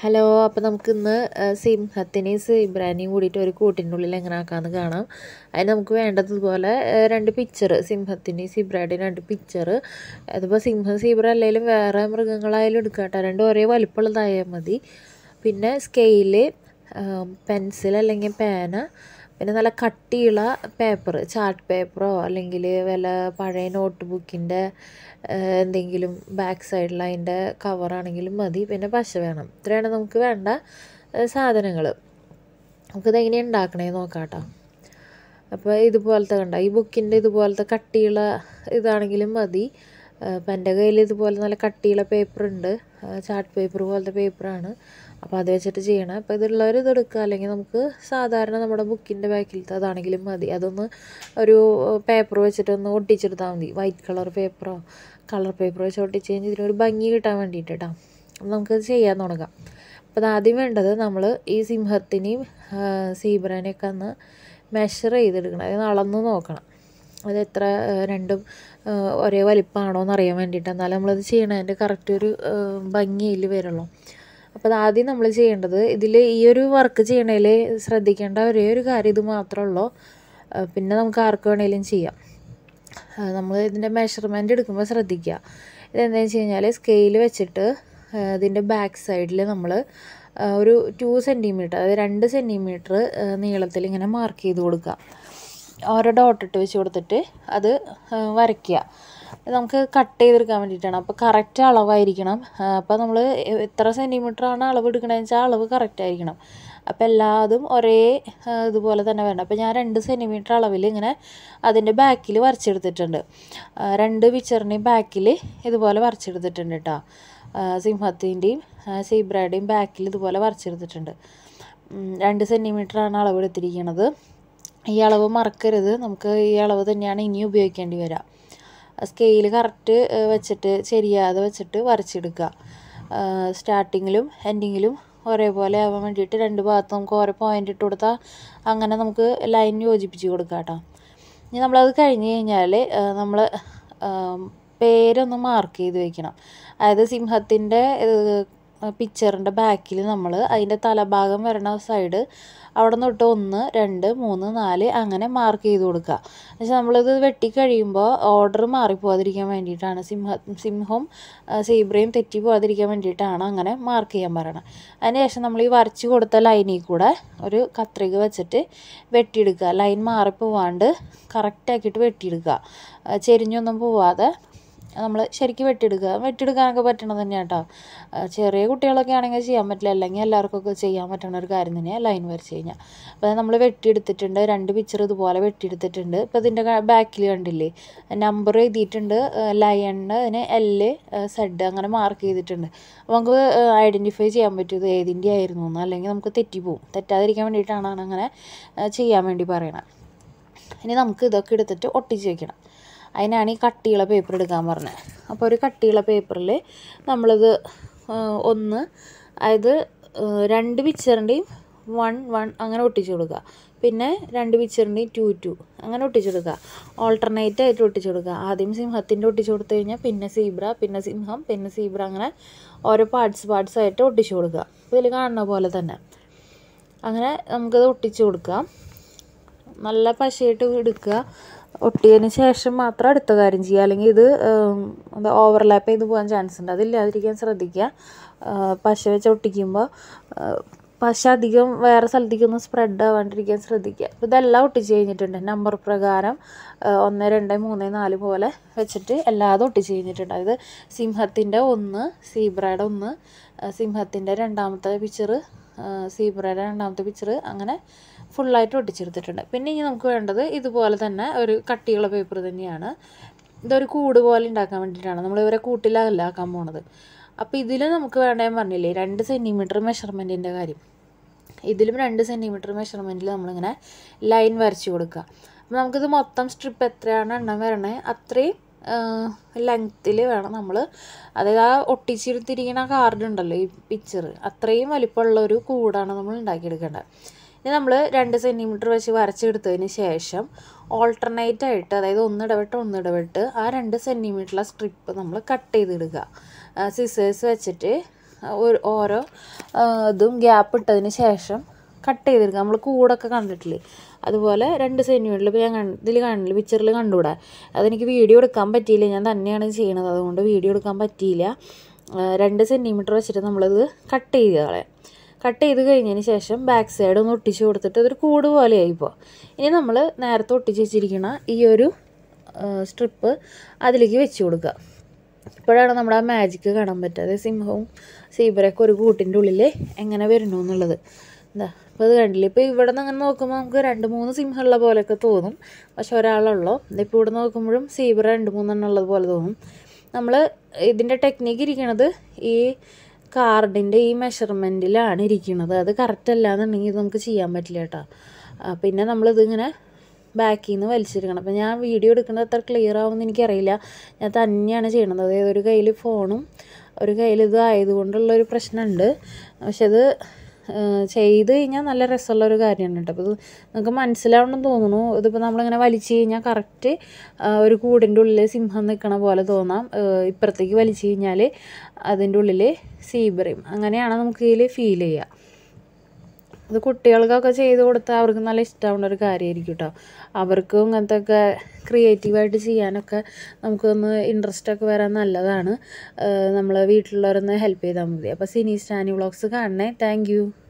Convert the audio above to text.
hello അപ്പോൾ നമുക്കിന്ന് സിംഹത്തിനെയും സീബ്രാനെയും കൂടിയിട്ട് ഒരു കൂട്ടിൻ്റെ ഉള്ളിൽ എങ്ങനെ ആക്കാമെന്ന് കാണാം അതിന് നമുക്ക് വേണ്ടത് ഇതുപോലെ ഏഹ്, രണ്ട് പിക്ചർ സിംഹത്തിൻ്റെയും സീബ്രയുടെയും രണ്ട് പിക്ചർ അതിപ്പോൾ സിംഹം സീബ്ര അല്ലെങ്കിലും വേറെ മൃഗങ്ങളായാലും എടുക്കാം കേട്ടോ രണ്ടും ഒരേ വലിപ്പമുള്ളതായാൽ മതി പിന്നെ സ്കെയില് പെൻസിൽ അല്ലെങ്കിൽ പേന പിന്നെ നല്ല കട്ടിയുള്ള പേപ്പർ ചാർട്ട് പേപ്പറോ അല്ലെങ്കിൽ വല്ല പഴയ നോട്ട് ബുക്കിൻ്റെ എന്തെങ്കിലും ബാക്ക് സൈഡിൽ അതിൻ്റെ കവറാണെങ്കിലും മതി പിന്നെ പശ വേണം ഇത്രയാണ് നമുക്ക് വേണ്ട സാധനങ്ങൾ നമുക്കിത് എങ്ങനെയാണ് ഉണ്ടാക്കണേന്ന് നോക്കാം കേട്ടോ അപ്പോൾ ഇതുപോലത്തെ കണ്ട ഈ ബുക്കിൻ്റെ ഇതുപോലത്തെ കട്ടിയുള്ള ഇതാണെങ്കിലും മതി അപ്പം എൻ്റെ കയ്യിൽ ഇതുപോലെ നല്ല കട്ടിയുള്ള പേപ്പർ ഉണ്ട് ചാർട്ട് പേപ്പർ പോലത്തെ പേപ്പറാണ് അപ്പോൾ അത് വെച്ചിട്ട് ചെയ്യണം അപ്പോൾ ഇതുള്ളവർ ഇത് എടുക്കുക അല്ലെങ്കിൽ നമുക്ക് സാധാരണ നമ്മുടെ ബുക്കിൻ്റെ ബാക്കിലത്തെ അതാണെങ്കിലും മതി അതൊന്ന് ഒരു പേപ്പർ വെച്ചിട്ട് ഒന്ന് ഒട്ടിച്ചെടുത്താൽ മതി വൈറ്റ് കളർ പേപ്പറോ കളർ പേപ്പർ വെച്ച് ഒട്ടിച്ച് കഴിഞ്ഞാൽ ഇതിനൊരു ഭംഗി കിട്ടാൻ വേണ്ടിയിട്ട് കേട്ടോ അപ്പോൾ നമുക്കത് ചെയ്യാൻ തുടങ്ങാം അപ്പോൾ അത് ആദ്യം വേണ്ടത് നമ്മൾ ഈ സിംഹത്തിനെയും സീബ്രാനെയൊക്കെ ഒന്ന് മെഷർ ചെയ്തെടുക്കണം അതായത് അളന്ന് നോക്കണം അത് എത്ര ഏഹ്, രണ്ടും ഏഹ്, ഒരേ വലിപ്പമാണോ എന്ന് അറിയാൻ വേണ്ടിയിട്ട് എന്നാലും നമ്മളത് ചെയ്യണതിൻ്റെ കറക്റ്റ് ഒരു ഏഹ്, ഭംഗിയിൽ വരുള്ളൂ അപ്പോൾ അത് ആദ്യം നമ്മൾ ചെയ്യേണ്ടത് ഇതിൽ ഈ ഒരു വർക്ക് ചെയ്യണതിൽ ശ്രദ്ധിക്കേണ്ട ഒരേ ഒരു കാര്യം ഇത് മാത്രമേ ഉള്ളൂ ഏഹ്, പിന്നെ നമുക്ക് ആർക്ക് വേണേലും ചെയ്യാം നമ്മൾ ഇതിൻ്റെ മെഷർമെൻറ്റ് എടുക്കുമ്പോൾ ശ്രദ്ധിക്കുക ഇതെന്താണെന്ന് വെച്ച് കഴിഞ്ഞാൽ സ്കെയിൽ വെച്ചിട്ട് ഏഹ്, ഇതിൻ്റെ ബാക്ക് സൈഡിൽ നമ്മൾ ഒരു ടു സെൻറ്റിമീറ്റർ അതായത് രണ്ട് സെൻറ്റിമീറ്റർ നീളത്തിൽ ഇങ്ങനെ മാർക്ക് ചെയ്ത് കൊടുക്കുക ഓരോ ഡോട്ട് ഇട്ട് വെച്ച് കൊടുത്തിട്ട് അത് ഏഹ്, വരയ്ക്കുക ഇത് നമുക്ക് കട്ട് ചെയ്തെടുക്കാൻ വേണ്ടിയിട്ടാണ് അപ്പോൾ കറക്റ്റ് അളവായിരിക്കണം അപ്പോൾ നമ്മൾ എത്ര സെൻറ്റിമീറ്റർ ആണ് അളവ് എടുക്കണമെന്ന് വെച്ചാൽ അളവ് കറക്റ്റ് ആയിരിക്കണം അപ്പോൾ എല്ലാതും ഒരേ ഏഹ്, ഇതുപോലെ തന്നെ വേണം അപ്പോൾ ഞാൻ രണ്ട് സെൻറ്റിമീറ്റർ അളവിൽ ഇങ്ങനെ അതിൻ്റെ ബാക്കിൽ വരച്ചെടുത്തിട്ടുണ്ട് ആ, രണ്ട് പിക്ചറിൻ്റെയും ബാക്കിൽ ഇതുപോലെ വരച്ചെടുത്തിട്ടുണ്ട് കേട്ടോ സിംഹത്തിൻ്റെയും സീബ്രയുടെയും ബാക്കിൽ ഇതുപോലെ വരച്ചെടുത്തിട്ടുണ്ട് ഉം, രണ്ട് സെൻറ്റിമീറ്ററാണ് അളവ് എടുത്തിരിക്കുന്നത് ഈ അളവ് മറക്കരുത് നമുക്ക് ഈ അളവ് തന്നെയാണ് ഇനി ഉപയോഗിക്കേണ്ടി വരിക സ്കെയിൽ കറക്റ്റ് വെച്ചിട്ട് ശരിയാതെ വെച്ചിട്ട് വരച്ചെടുക്കുക സ്റ്റാർട്ടിങ്ങിലും എൻഡിങ്ങിലും ഒരേപോലെ ആവാൻ വേണ്ടിയിട്ട് രണ്ട് ഭാഗത്ത് നമുക്ക് ഓരോ പോയിൻ്റ് ഇട്ട് കൊടുത്താൽ അങ്ങനെ നമുക്ക് ലൈൻ യോജിപ്പിച്ച് കൊടുക്കാം കേട്ടോ ഇനി നമ്മളത് കഴിഞ്ഞ് കഴിഞ്ഞാൽ നമ്മൾ പേരൊന്ന് മാർക്ക് ചെയ്ത് വെക്കണം അതായത് സിംഹത്തിൻ്റെ പിക്ചറിൻ്റെ ബാക്കിൽ നമ്മൾ അതിൻ്റെ തലഭാഗം വരണ സൈഡ് അവിടെ നിന്ന് തൊട്ട് ഒന്ന് രണ്ട് മൂന്ന് നാല് അങ്ങനെ മാർക്ക് ചെയ്ത് കൊടുക്കുക എന്നുവെച്ചാൽ നമ്മളിത് വെട്ടി കഴിയുമ്പോൾ ഓർഡർ മാറിപ്പോകാതിരിക്കാൻ വേണ്ടിയിട്ടാണ് സിംഹ സിംഹവും സീബ്രയും തെറ്റി പോകാതിരിക്കാൻ വേണ്ടിയിട്ടാണ് അങ്ങനെ മാർക്ക് ചെയ്യാൻ പറയണത് അതിനുശേഷം നമ്മൾ ഈ വരച്ച് കൊടുത്ത ലൈനിൽ കൂടെ ഒരു കത്രിക വെച്ചിട്ട് വെട്ടിയെടുക്കുക ലൈൻ മാറിപ്പോവാണ്ട് കറക്റ്റാക്കിയിട്ട് വെട്ടിയെടുക്കുക ആ, ചെരിഞ്ഞൊന്നും പോവാതെ നമ്മൾ ശരിക്കും വെട്ടിയെടുക്കുക വെട്ടിയെടുക്കാനൊക്കെ പറ്റണത് തന്നെയാണ് കേട്ടോ ചെറിയ കുട്ടികളൊക്കെ ആണെങ്കിൽ ചെയ്യാൻ പറ്റില്ല അല്ലെങ്കിൽ എല്ലാവർക്കൊക്കെ ചെയ്യാൻ പറ്റുന്ന ഒരു കാര്യം തന്നെയാണ് ലൈൻ വരച്ച് കഴിഞ്ഞാൽ അപ്പോൾ നമ്മൾ വെട്ടിയെടുത്തിട്ടുണ്ട് രണ്ട് പിക്ചർ ഇതുപോലെ വെട്ടിയെടുത്തിട്ടുണ്ട് ഇപ്പോൾ ഇതിൻ്റെ ബാക്കിൽ കണ്ടില്ലേ നമ്പർ എഴുതിയിട്ടുണ്ട് ലയണിന് അതിന് എല് സെഡ് അങ്ങനെ മാർക്ക് ചെയ്തിട്ടുണ്ട് അപ്പോൾ നമുക്ക് ഐഡൻറ്റിഫൈ ചെയ്യാൻ പറ്റും ഇത് ഏതിൻ്റെ ആയിരുന്നു എന്ന് അല്ലെങ്കിൽ നമുക്ക് തെറ്റിപ്പോവും തെറ്റാതിരിക്കാൻ വേണ്ടിയിട്ടാണ് അങ്ങനെ ആ, ചെയ്യാൻ വേണ്ടി പറയണത് ഇനി നമുക്ക് ഇതൊക്കെ എടുത്തിട്ട് ഒട്ടിച്ച് വെക്കണം അതിനാണ് ഈ കട്ടിയുള്ള പേപ്പർ എടുക്കാൻ പറഞ്ഞത് അപ്പോൾ ഒരു കട്ടിയുള്ള പേപ്പറിൽ നമ്മളിത് ആ, ഒന്ന് അതായത് ആ, രണ്ട് പിക്ചറിൻ്റെയും വൺ വൺ അങ്ങനെ ഒട്ടിച്ച് കൊടുക്കുക പിന്നെ രണ്ട് പിക്ചറിൻ്റെയും ടു ടു അങ്ങനെ ഒട്ടിച്ച് കൊടുക്കുക ഓൾട്ടർനേറ്റ് ആയിട്ട് ഒട്ടിച്ച് കൊടുക്കുക ആദ്യം സിംഹത്തിൻ്റെ ഒട്ടിച്ച് കൊടുത്തു കഴിഞ്ഞാൽ പിന്നെ സീബ്ര പിന്നെ സിംഹം പിന്നെ സീബ്ര അങ്ങനെ ഓരോ പാർട്സ് പാർട്സ് ആയിട്ട് ഒട്ടിച്ച് കൊടുക്കുക ഇതിൽ കാണുന്ന പോലെ തന്നെ അങ്ങനെ നമുക്കത് ഒട്ടിച്ച് കൊടുക്കാം നല്ല പശയായിട്ട് എടുക്കുക ഒട്ടിയതിന് ശേഷം മാത്രം അടുത്ത കാര്യം ചെയ്യുക അല്ലെങ്കിൽ ഇത് എന്താ ഓവർലാപ്പ് ചെയ്ത് പോകാൻ ചാൻസ് ഉണ്ട് അതില്ലാതിരിക്കാൻ ശ്രദ്ധിക്കുക ആ, പശ വെച്ച് ഒട്ടിക്കുമ്പോൾ ആ, പശ അധികം വേറെ സ്ഥലത്തേക്കൊന്നും സ്പ്രെഡ് ആവാണ്ടിരിക്കാൻ ശ്രദ്ധിക്കുക അപ്പോൾ ഇതെല്ലാം ഒട്ടിച്ച് കഴിഞ്ഞിട്ടുണ്ട് നമ്പർ പ്രകാരം ആ, ഒന്ന് രണ്ട് മൂന്ന് നാല് പോലെ വെച്ചിട്ട് എല്ലാതും ഒട്ടിച്ച് കഴിഞ്ഞിട്ടുണ്ട് അതായത് സിംഹത്തിൻ്റെ ഒന്ന് സീബ്രയുടെ ഒന്ന് ആ, സിംഹത്തിൻ്റെ രണ്ടാമത്തെ പിക്ചർ സീബ്രയുടെ രണ്ടാമത്തെ പിക്ചർ അങ്ങനെ ഫുള്ളായിട്ട് ഒട്ടിച്ചെടുത്തിട്ടുണ്ട് പിന്നെ ഇനി നമുക്ക് വേണ്ടത് ഇതുപോലെ തന്നെ ഒരു കട്ടിയുള്ള പേപ്പർ തന്നെയാണ് ഇതൊരു കൂട് പോലെ ഉണ്ടാക്കാൻ വേണ്ടിയിട്ടാണ് നമ്മൾ ഇവരെ കൂട്ടിലല്ല ആക്കാൻ പോണത് അപ്പോൾ ഇതിൽ നമുക്ക് വേണ്ട ഞാൻ പറഞ്ഞില്ലേ രണ്ട് സെൻറ്റിമീറ്റർ മെഷർമെൻറ്റിൻ്റെ കാര്യം ഇതിലും രണ്ട് സെൻറ്റിമീറ്റർ മെഷർമെൻറ്റിൽ നമ്മളിങ്ങനെ ലൈൻ വരച്ച് കൊടുക്കുക അപ്പോൾ നമുക്കിത് മൊത്തം സ്ട്രിപ്പ് എത്രയാണ് എണ്ണം വരണേ അത്രയും ലെങ്ത്തിൽ വേണം നമ്മൾ അതായത് ആ ഒട്ടിച്ചിരുത്തിരിക്കുന്ന കാർഡ് ഉണ്ടല്ലോ ഈ പിക്ചർ അത്രയും വലിപ്പമുള്ള ഒരു കൂടാണ് നമ്മൾ ഉണ്ടാക്കിയെടുക്കേണ്ടത് ഇനി നമ്മൾ രണ്ട് സെൻറ്റിമീറ്റർ വെച്ച് വരച്ചെടുത്തതിന് ശേഷം ഓൾട്ടർനേറ്റ് ആയിട്ട് അതായത് ഒന്നിടവിട്ട് ഒന്നിടവിട്ട് ആ രണ്ട് സെൻറ്റിമീറ്ററിലെ സ്ട്രിപ്പ് നമ്മൾ കട്ട് ചെയ്തിടുക സിസേഴ്സ് വെച്ചിട്ട് ഒരു ഓരോ ആ, ഇതും ഗ്യാപ്പ് ഇട്ടതിന് ശേഷം കട്ട് ചെയ്തെടുക്കുക നമ്മൾ കൂടൊക്കെ കണ്ടിട്ടില്ലേ അതുപോലെ രണ്ട് സെൻറ്റിമീറ്ററിൽ ഇപ്പോൾ ഞാൻ കണ്ട് ഇതിൽ കാണില്ല പിക്ചറിൽ കണ്ടുകൂടാ അതെനിക്ക് വീഡിയോ എടുക്കാൻ പറ്റിയില്ല ഞാൻ തന്നെയാണ് ചെയ്യണത് അതുകൊണ്ട് വീഡിയോ എടുക്കാൻ പറ്റിയില്ല ആ, രണ്ട് സെൻറ്റിമീറ്റർ വെച്ചിട്ട് നമ്മളത് കട്ട് ചെയ്ത് കളയാം കട്ട് ചെയ്ത് കഴിഞ്ഞതിന് ശേഷം ബാക്ക് സൈഡ് ഒന്ന് ഒട്ടിച്ച് കൊടുത്തിട്ട് ഇതൊരു കൂട് പോലെയായി ഇപ്പോൾ ഇനി നമ്മൾ നേരത്തെ ഒട്ടിച്ച് വെച്ചിരിക്കുന്ന ഈ ഒരു സ്ട്രിപ്പ് അതിലേക്ക് വെച്ച് കൊടുക്കുക ഇപ്പോഴാണ് നമ്മുടെ ആ മാജിക്ക് കാണാൻ പറ്റുക അതായത് സിംഹവും സീബ്രയൊക്കെ ഒരു കൂട്ടിൻ്റെ ഉള്ളിൽ എങ്ങനെ വരുന്നു എന്നുള്ളത് എന്താ അപ്പോൾ അത് കണ്ടില്ലേ ഇപ്പോൾ ഇവിടെ നിന്ന് അങ്ങനെ നോക്കുമ്പോൾ നമുക്ക് രണ്ട് മൂന്ന് സിംഹമുള്ള പോലെയൊക്കെ തോന്നും പക്ഷെ ഒരാളുള്ളൂ ഇപ്പോൾ ഇവിടെ നോക്കുമ്പോഴും സീബ്ര രണ്ട് മൂന്നെണ്ണം ഉള്ളത് പോലെ തോന്നും നമ്മൾ ഇതിൻ്റെ ടെക്നിക്ക് ഇരിക്കണത് ഈ കാർഡിൻ്റെ ഈ മെഷർമെൻറ്റിലാണ് ഇരിക്കുന്നത് അത് കറക്റ്റ് അല്ല എന്നുണ്ടെങ്കിൽ ഇത് നമുക്ക് ചെയ്യാൻ പറ്റില്ല കേട്ടോ ആ, പിന്നെ നമ്മളിതിങ്ങനെ ബാക്കിൽ നിന്ന് വലിച്ചെടുക്കണം അപ്പോൾ ഞാൻ വീഡിയോ എടുക്കുന്നത് അത്ര ക്ലിയർ ആവുമെന്ന് എനിക്കറിയില്ല ഞാൻ തന്നെയാണ് ചെയ്യണത് അതായത് ഒരു കയ്യിൽ ഫോണും ഒരു കയ്യിൽ ഇത് ആയതുകൊണ്ടുള്ളൊരു പ്രശ്നമുണ്ട് പക്ഷെ അത് ആ, ചെയ്ത് കഴിഞ്ഞാൽ നല്ല രസമുള്ള ഒരു കാര്യമാണ് കേട്ടോ അപ്പോൾ ഇത് നിങ്ങൾക്ക് മനസ്സിലാവണമെന്ന് തോന്നുന്നു ഇതിപ്പോൾ നമ്മളിങ്ങനെ വലിച്ചു കഴിഞ്ഞാൽ കറക്റ്റ് ഒരു കൂടിൻ്റെ ഉള്ളിൽ സിംഹം നിൽക്കണ പോലെ തോന്നാം ആ, ഇപ്പുറത്തേക്ക് വലിച്ചു കഴിഞ്ഞാൽ അതിൻ്റെ ഉള്ളിൽ സീബ്രയും അങ്ങനെയാണ് നമുക്ക് ഇതിൽ ഫീൽ ചെയ്യുക ഇത് കുട്ടികൾക്കൊക്കെ ചെയ്ത് കൊടുത്താൽ അവർക്ക് നല്ല ഇഷ്ടമാവുന്ന ഒരു കാര്യമായിരിക്കും കേട്ടോ അവർക്കും ഇങ്ങനത്തെ ഒക്കെ ക്രിയേറ്റീവായിട്ട് ചെയ്യാനൊക്കെ നമുക്കൊന്ന് ഇൻട്രസ്റ്റ് ഒക്കെ വരാൻ നല്ലതാണ് നമ്മൾ വീട്ടിലുള്ളവരൊന്ന് ഹെൽപ്പ് ചെയ്താൽ മതി അപ്പോൾ സിനി സ്റ്റാനി വ്ളോഗ്സ് കാണണേ താങ്ക് യു